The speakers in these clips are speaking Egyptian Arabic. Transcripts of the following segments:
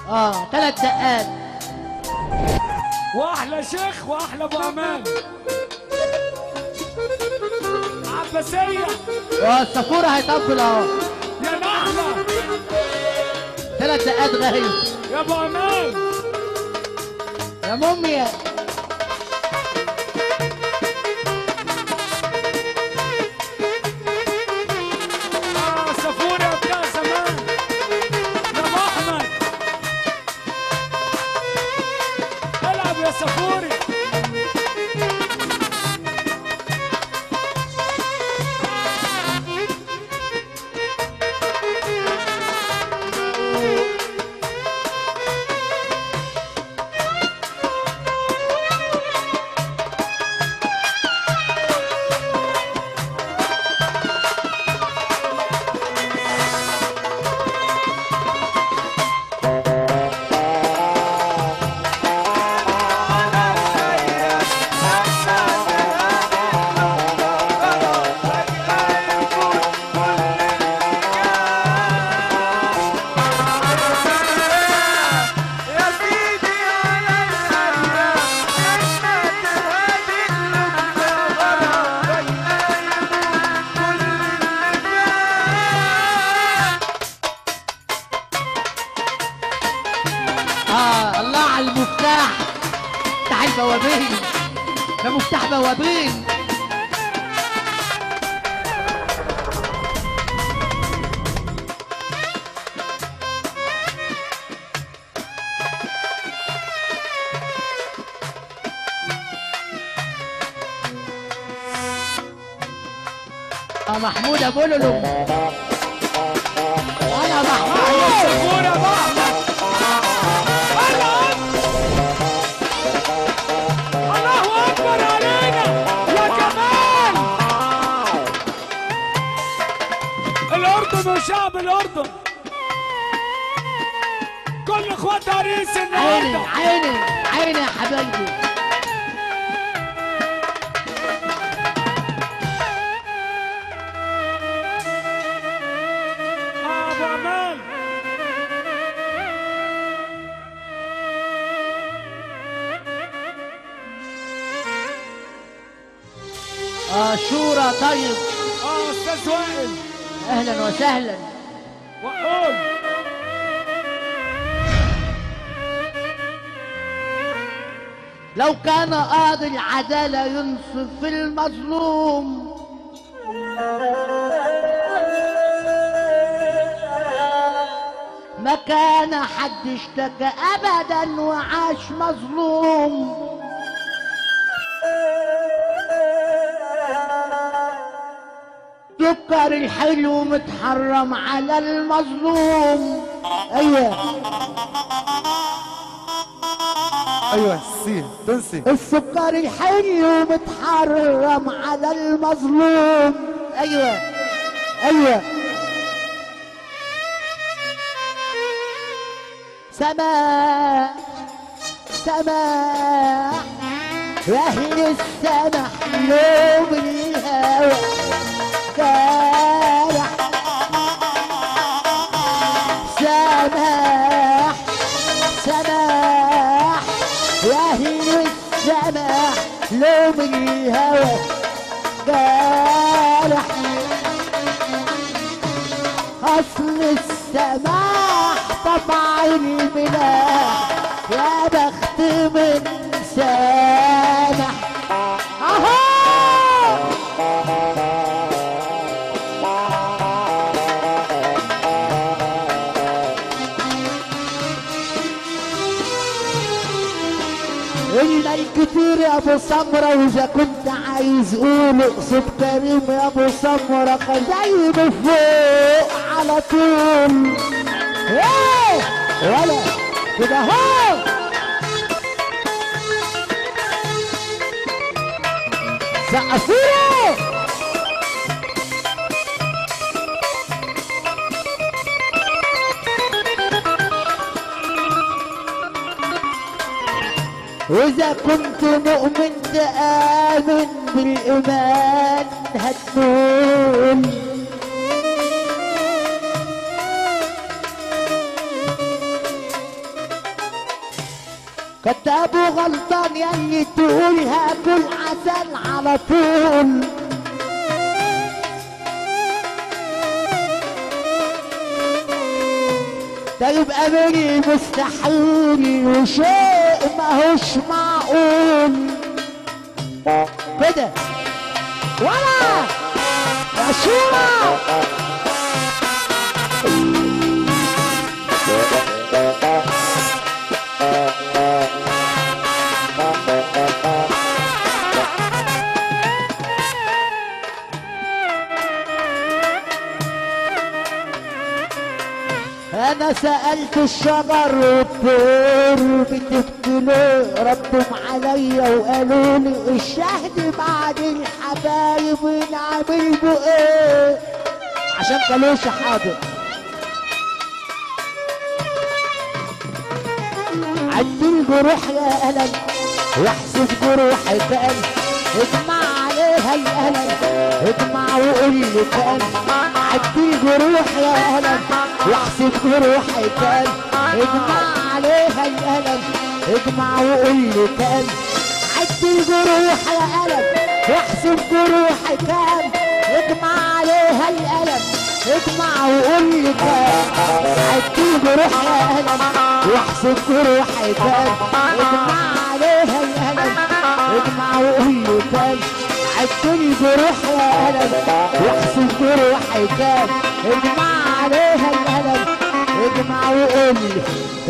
اه ثلاث دقات واحلى شيخ واحلى ابو امان عباسيه والصفورة هيطبل اهو يا نحله ثلاث دقات غايب يا ابو امان يا مامي اه صفوري يا بتاع زمان يا ابو احمد العب يا صفوري يا سيدي على الأيام نشأت هذه المغامرة والأيام كل اللي فات اه الله على المفتاح مفتاح البوابين ده مفتاح بوابين اه محمود ابو لولو انا محمود صفوري يا ابو احمد الله اكبر علينا يا جمال الاردن وشعب الاردن كل اخوات عريس عيني النهارده عيني عيني يا حبايبي آه، ابو امان اه شورى طيب اه استاذ وائل اهلا وسهلا وقول لو كان قاضي العدالة ينصف المظلوم ما كان حد اشتكى ابدا وعاش مظلوم سكر الحلو متحرم على المظلوم ايوه أيوة سي تنسي السكر الحلو متحرم على المظلوم ايوه ايوه سماح سماح يا اهل السمح لوم الهوى جارح سماح سماح يا اهل السماح لوم الهوى جارح اصل السماح طبع الملاح يا بخت من سامح اهو إلا الكتير يا ابو سمرة واذا كنت عايز قول اقصد كريم يا ابو سمرة خزايم فوق على طول ايه ولا كده اهو سقفوله وإذا كنت مؤمن تآمن بالإيمان هتنول كذاب وغلطان يلي تقول هاكل عسل على طول ده يبقى مني مستحيل وشيء ماهوش معقول كده ولا يا شورى انا سألت الشجر والطير بتبكي ليه ردوا عليا وقالوا لي الشهد بعد الحبايب نعمل له ايه عشان كلوش حاضر عد الجروح يا ألم واحسب جروح كأن اجمع عليها الألم اجمع وقول لي كأن عد الجروح يا ألم واحسب جروح كأن اجمع عليها الألم اجمع وقول لي كأن عد الجروح يا ألم واحسب جروح كأن اجمع عليها الألم اجمع وقول لي كام عدي جروح يا ألم واحسب جروحي كام اجمع عليها الألم اجمع وقول لي كام عدي جروح يا ألم واحسب جروحي كام اجمع عليها الألم اجمع وقول لي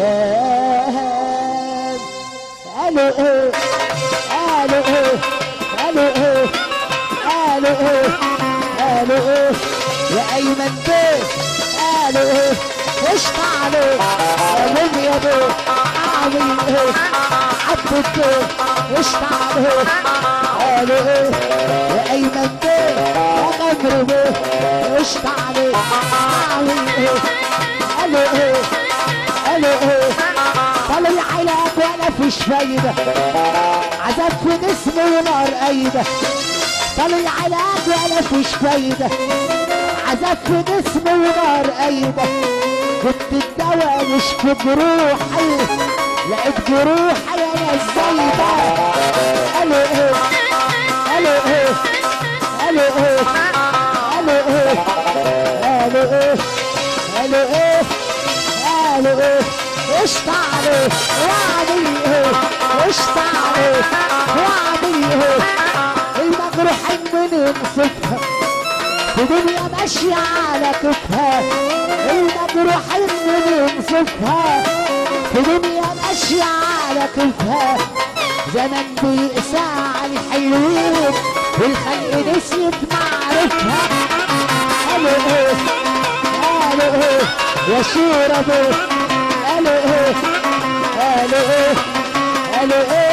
كام قالوا ايه قالوا ايه قالوا ايه قالوا ايه قالوا ايه يا ايمن بيه قالوا ايه ايش عليه يا من يا بيه عامل ايه عبد بيه ايش عليه قالوا ايه يا ايمن بيه يا غمر بيه ايش عليه عامل ايه قالوا ايه قالوا ايه طال العلاج ولا فيش فايده عذاب في جسمي ونار قايده طال العلاج ولا فيش فايدة عذاب في جسمي ونار قايدة كنت الدواء مش في جروحي لقيت جروحي انا الزايدة قالوا ايه قالوا ايه قالوا ايه قالوا ايه قالوا ايه قالوا ايه قالوا ايه قشط عليه واعمل ايه قشط عليه واعمل ايه المجروحين من ينصفها في دنيا ماشية على كتفها المجروحين من ينصفها في دنيا ماشية على كتفها زمن بيقسى على الحلوين والخلق نسيت معرفها قالوا ايه قالوا ايه يا شورى بيه قالوا ايه قالوا ايه قالوا ايه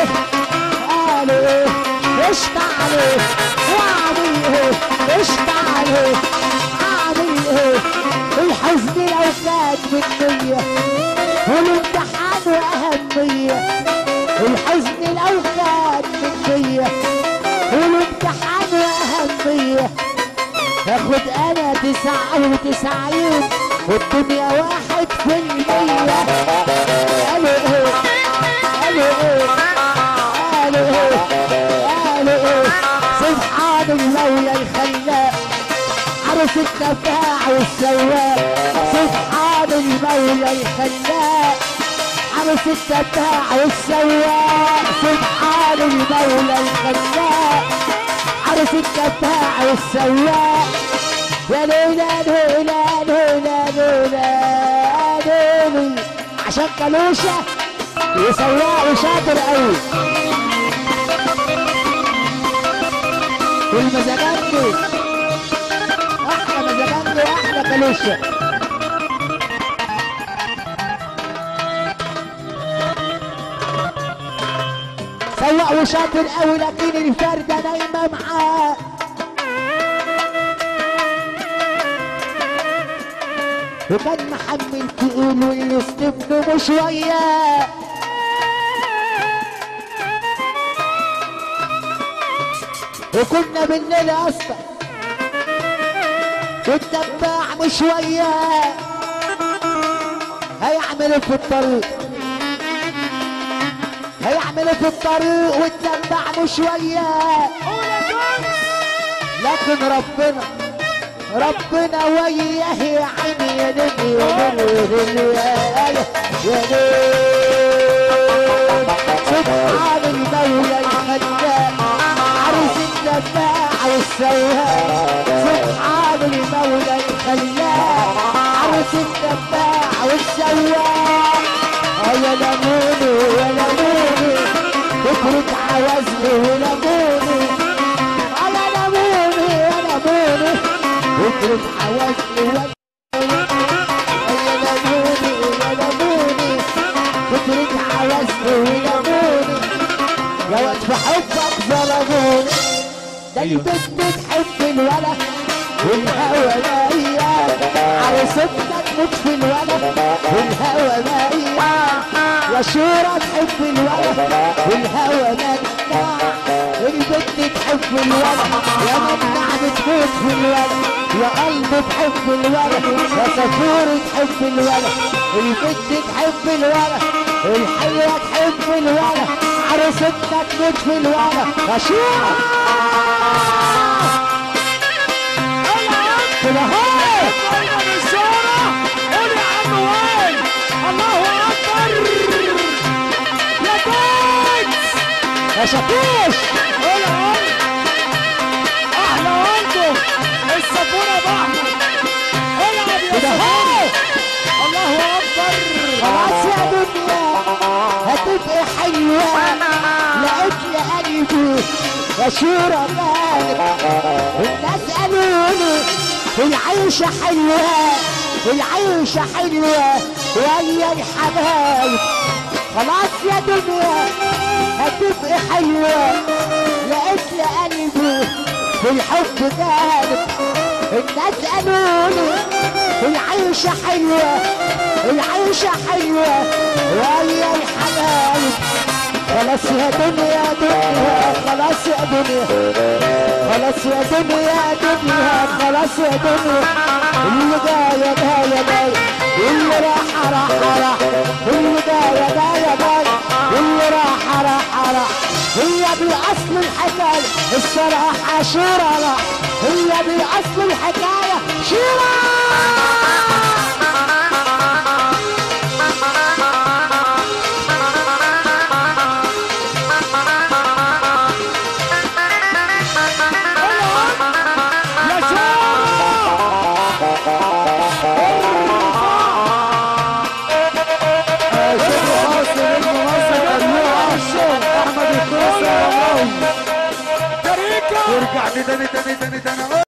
قالوا ايه قشط عليه واعمل ايه قشط عليه اعمل ايه الحزن لو كان من نية والامتحان واهمية الحزن لو كان من نية والامتحان واهمية اخد انا تسعة وتسعين والدنيا واحد في المية قالوا ايه قالوا ايه قالوا ايه قالوا ايه سبحان المولى الخلاق عرس الدفاع والسواق سبحان المولى الخلاق عرس الدفاع والسواق سبحان المولى الخلاق عرس الدفاع والسواق يا ليلى ليلى ليلى ليلى ليلى عشان كلوشة وسواق وشاطر قوي والمزاجنجي احلى مزاجنجي واحلى كلوشة سواق وشاطر قوي لكن الفردة نايمة معاه وكان محمل تقول واللي استبنه شوية وكنا بالليل اصلا والتباع شوية هيعمل في الطريق هيعمل في الطريق وتتبع مش وياه قول يا جونس لكن ربنا ربنا وياه يا عيني يا نني يا نني يا نني يا نني سبحان المولى الخلاق عرس الدفاع والسواق سبحان المولى الخلاق عرس الدفاع والسواق آه يا لموني يا لموني فكرة عوزني ولموني على لموني يا لموني فكرة عوزني ولموني يا لموني يا لموني فكرة عوزني ولموني يا واد في حبك ظلموني ده البنت بتحب الولد والهوى ميال عروستك تموت في الولد والهوى ميال يا شورى تحب الولد والهوى مناع البنت تحب الولد يا مناع بتموت في الولد يا قلب تحب الولد يا سفور تحب الولد البنت تحب الولد الحلوة تحب الولد عروستنا تموت في الولد يا شورى كده هو قلنا بالشارع قول يا عم وائل الله اكبر يا جونس يا شاكوش قول يا عم احلى وانتم السفوره باحمد العب يا كده سفوره هو الله اكبر خلاص يا دنيا هتبقى حلوة لقيت لي قلبي يا شورى غالب الناس قالولي العيشة حلوة العيشة حلوة ويا الحبايب خلاص يا دنيا هتبقى حلوة لقيت لي قلبي في الحب غالب الناس قالولي العيشة حلوة العيشة حلوة ويا الحبايب خلاص يا دنيا دنيا خلاص يا دنيا خلاص يا دنيا دنيا خلاص يا دنيا اللي جاية جاية جاية اللي راح راح راح اللي جاية جاية جاية اللي راح راح راح هي بأصل الحكاية الصراحة شورى لا هي بأصل الحكاية شورى يا شارع ارجع تاني تاني تاني تاني